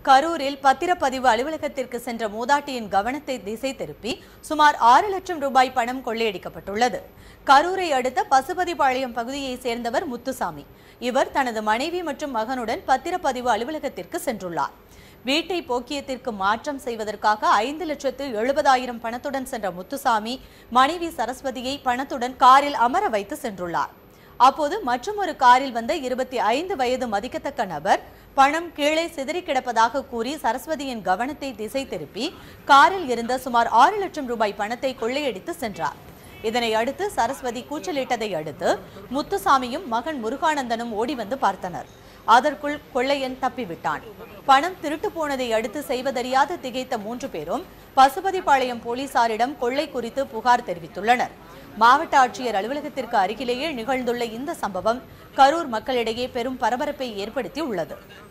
கரூரில் பத்திரப்பதிவு அலுவலகத்திற்கு சென்ற மூதாட்டியின் கவனத்தை திசை திருப்பி சுமார் ஆறு லட்சம் ரூபாய் பணம் கொள்ளையடிக்கப்பட்டுள்ளது கரூரை அடுத்த பசுபதிபாளையம் பகுதியைச் சேர்ந்தவர் முத்துசாமி இவர் தனது மனைவி மற்றும் மகனுடன் பத்திரப்பதிவு அலுவலகத்திற்கு சென்றுள்ளார் வீட்டை போக்கியத்திற்கு மாற்றம் செய்வதற்காக ஐந்து லட்சத்து எழுபதாயிரம் பணத்துடன் சென்ற முத்துசாமி மனைவி சரஸ்வதியை பணத்துடன் காரில் அமர வைத்து சென்றுள்ளார் அப்போது மற்றொரு காரில் வந்த இருபத்தி ஐந்து வயது மதிக்கத்தக்க நபர் பணம் கீழே சிதறி கிடப்பதாக கூறி சரஸ்வதியின் கவனத்தை திசை திருப்பி காரில் இருந்த சுமார் ஆறு லட்சம் ரூபாய் பணத்தை கொள்ளையடித்து சென்றார் இதனை அடுத்து சரஸ்வதி கூச்சலிட்டதை அடுத்து முத்துசாமியும் மகன் முருகானந்தனும் ஓடி வந்து பார்த்தனர் அதற்குள் கொள்ளையன் தப்பிவிட்டான் பணம் திருட்டு போனதை அடுத்து செய்வதறியாது திகைத்த மூன்று பேரும் பசுபதிபாளையம் போலீசாரிடம் கொள்ளை குறித்து புகார் தெரிவித்துள்ளனர் மாவட்ட ஆட்சியர் அலுவலகத்திற்கு அருகிலேயே நிகழ்ந்துள்ள இந்த சம்பவம் கரூர் மக்களிடையே பெரும் பரபரப்பை ஏற்படுத்தி உள்ளது